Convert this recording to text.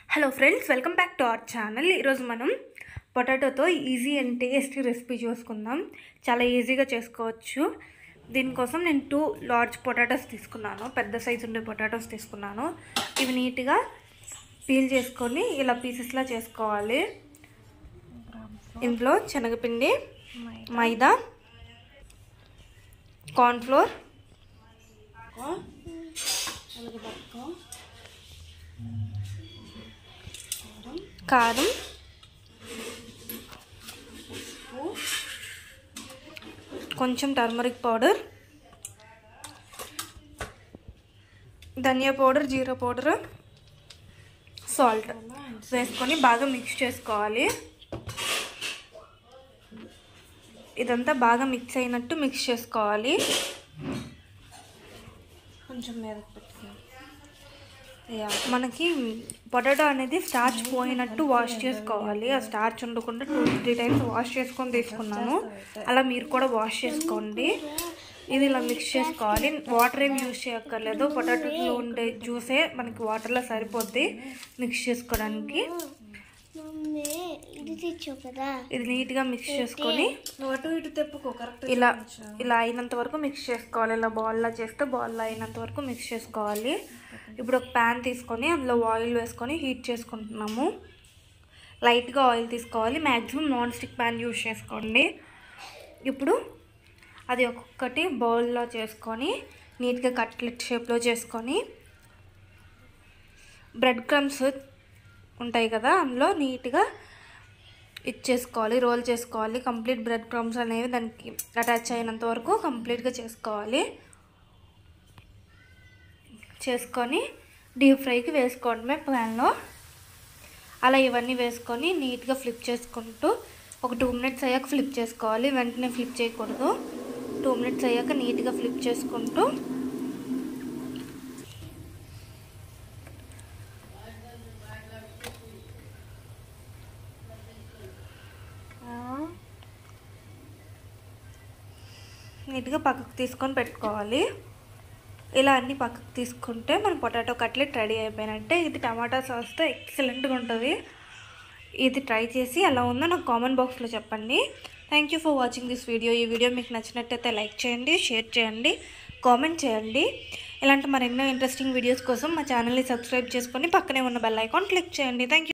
hello friends welcome back to our channel ఈరోజు మనం పొటాటోతో ఈజీ అండ్ టేస్టీ రెసిపీ చూసుకుందాం చాలా ఈజీగా చేసుకోవచ్చు దీనికోసం నేను టూ లార్జ్ పొటాటోస్ తీసుకున్నాను పెద్ద సైజు ఉండే పొటాటోస్ తీసుకున్నాను ఇవి నీట్గా పీల్ చేసుకొని ఇలా పీసెస్లా చేసుకోవాలి ఇందులో శనగపిండి మైదా కార్న్ఫ్లోర్ కారం కొంచెం టర్మరిక్ పౌడర్ ధనియా పౌడర్ జీరా పౌడర్ సాల్ట్ వేసుకొని బాగా మిక్స్ చేసుకోవాలి ఇదంతా బాగా మిక్స్ అయినట్టు మిక్స్ చేసుకోవాలి కొంచెం మీద పెట్టుకుందాం యా, మనకి పొటాటో అనేది స్టార్చ్ పోయినట్టు వాష్ చేసుకోవాలి ఆ స్టార్చ్ ఉండకుండా టూ త్రీ టైమ్స్ వాష్ చేసుకొని తీసుకున్నాను అలా మీరు కూడా వాష్ చేసుకోండి ఇది ఇలా మిక్స్ చేసుకోవాలి వాటర్ ఏం యూజ్ చేయక్కర్లేదు పొటాటోలో ఉండే జ్యూసే మనకి వాటర్లో సరిపోద్ది మిక్స్ చేసుకోవడానికి మమ్మీ ఇది తెచ్చావు కదా ఇది నీట్గా మిక్స్ చేసుకొని నువ్వు అటు ఇటు తెప్పుకో కరెక్ట్ ఇలా ఇలా అయినంత వరకు మిక్స్ చేసుకోవాలి ఇలా బాల్లా చేస్తే బాల్లా అయినంత వరకు మిక్స్ చేసుకోవాలి ఇప్పుడు ఒక ప్యాన్ తీసుకొని అందులో ఆయిల్ వేసుకొని హీట్ చేసుకుంటున్నాము లైట్గా ఆయిల్ తీసుకోవాలి maximum non stick pan use చేసుకోండి ఇప్పుడు అది ఒక్కొక్కటి బౌల్లో చేసుకొని నీట్గా కట్లెట్ షేప్లో చేసుకొని బ్రెడ్ క్రమ్స్ ఉంటాయి కదా అందులో నీట్గా ఇచ్చేసుకోవాలి రోల్ చేసుకోవాలి కంప్లీట్ బ్రెడ్ క్రమ్స్ అనేవి దానికి అటాచ్ అయినంత వరకు కంప్లీట్గా చేసుకోవాలి చేసుకొని డీప్ ఫ్రైకి వేసుకోవడమే ప్యాన్లో అలా ఇవన్నీ వేసుకొని నీట్గా ఫ్లిప్ చేసుకుంటూ ఒక టూ మినిట్స్ అయ్యాక ఫ్లిప్ చేసుకోవాలి వెంటనే ఫ్లిప్ చేయకూడదు టూ మినిట్స్ అయ్యాక నీట్గా ఫ్లిప్ చేసుకుంటూ నీట్గా పక్కకు తీసుకొని పెట్టుకోవాలి ఇలా అన్ని పక్కకు తీసుకుంటే మన పొటాటో కట్లెట్ రెడీ అయిపోయినట్టే ఇది టమాటా సాస్తో ఎక్సలెంట్గా ఉంటుంది ఇది ట్రై చేసి ఎలా ఉందో నాకు కామెంట్ బాక్స్లో చెప్పండి thank you for watching this video ఈ వీడియో మీకు నచ్చినట్టయితే లైక్ చేయండి షేర్ చేయండి కామెంట్ చేయండి ఇలాంటి మరెన్నో ఇంట్రెస్టింగ్ వీడియోస్ కోసం మా ఛానల్ని సబ్స్క్రైబ్ చేసుకొని పక్కనే ఉన్న బెల్ ఐకాన్ క్లిక్ చేయండి థ్యాంక్ యూ